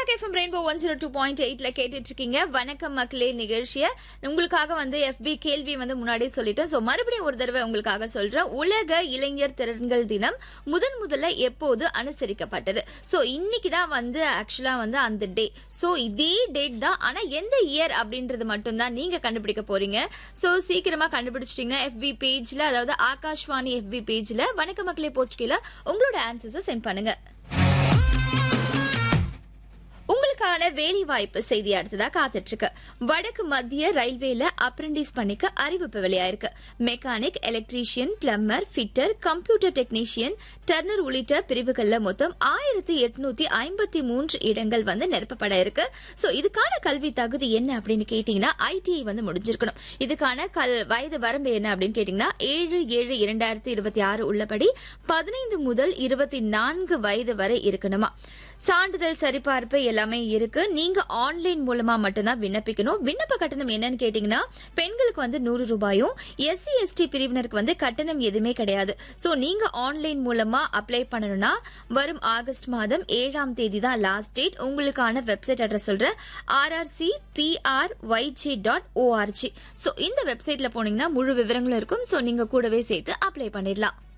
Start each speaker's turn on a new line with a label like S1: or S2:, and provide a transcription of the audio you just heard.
S1: back FM rainbow one zero two point எயிட்ல கேட்டுட்டு இருக்கீங்க வணக்கம் மக்களே நிகழ்ச்சிய உங்களுக்காக வந்து எஃபி கேள்வி வந்து முன்னாடியே சொல்லிட்டேன் சோ மறுபடியும் ஒரு தடவை உங்களுக்காக சொல்றேன் உலக இளைஞர் திறன்கள் தினம் முதன் முதல்ல எப்போது அனுசரிக்கப்பட்டது சோ இன்னைக்கு தான் வந்து ஆக்சுவலா வந்து அந்த டே சோ இதே டேட் தான் ஆனா எந்த இயர் அப்படின்றது மட்டும் தான் நீங்க கண்டுபிடிக்க போறீங்க சோ சீக்கிரமா கண்டுபிடிச்சிட்டீங்கன்னா எஃபி பேஜ்ல அதாவது ஆகாஷ்வாணி எஃபி பேஜ்ல வணக்க மக்களே போஸ்ட் கீழே உங்களோட ஆன்சர்ஸை சென்ட் பண்ணுங்க உங்களுக்கான வேலை வாய்ப்பு செய்தி அடுத்ததா காத்துட்டு இருக்கு வடக்கு மத்திய ரயில்வேல அப்ரண்டிஸ் பண்ணிக்க அறிவிப்பு வெளியாயிருக்கு mechanic electrician plumber fitter computer technician turner உள்ளிட்ட பிரிவுகள்ல மொத்தம் ஆயிரத்தி எட்நூத்தி ஐம்பத்தி மூன்று இடங்கள் வந்து நிரப்பப்பட இருக்கு சோ இதுக்கான கல்வி தகுதி என்ன அப்படின்னு கேட்டீங்கன்னா ஐடிஐ வந்து முடிஞ்சிருக்கணும் இதுக்கான கல் வயது வரம்பு என்ன அப்படின்னு கேட்டீங்கன்னா ஏழு ஏழு இரண்டாயிரத்தி இருபத்தி ஆறு உள்ளபடி பதினைந்து முதல் இருபத்தி நான்கு வயது வரை இருக்கணுமா சான்றிதழ் சரிபார்ப்பு எல்லாமே இருக்கு நீங்க ஆன்லைன் மூலமா மட்டும்தான் விண்ணப்பிக்கணும் விண்ணப்ப கட்டணம் என்னன்னு கேட்டீங்கன்னா பெண்களுக்கு வந்து நூறு ரூபாயும் எஸ்சி எஸ்டி பிரிவினருக்கு வந்து கட்டணம் எதுவுமே கிடையாது சோ நீங்க ஆன்லைன் மூலமா அப்ளை பண்ணணும்னா வரும் ஆகஸ்ட் மாதம் ஏழாம் தேதி தான் லாஸ்ட் டேட் உங்களுக்கான வெப்சைட் அட்ரஸ் சொல்றேன் RRC PR YG dot ORG so இந்த வெப்சைட்ல போனீங்கன்னா முழு விவரங்களும் இருக்கும் ஸோ நீங்க கூடவே சேர்த்து அப்ளை பண்ணிடலாம்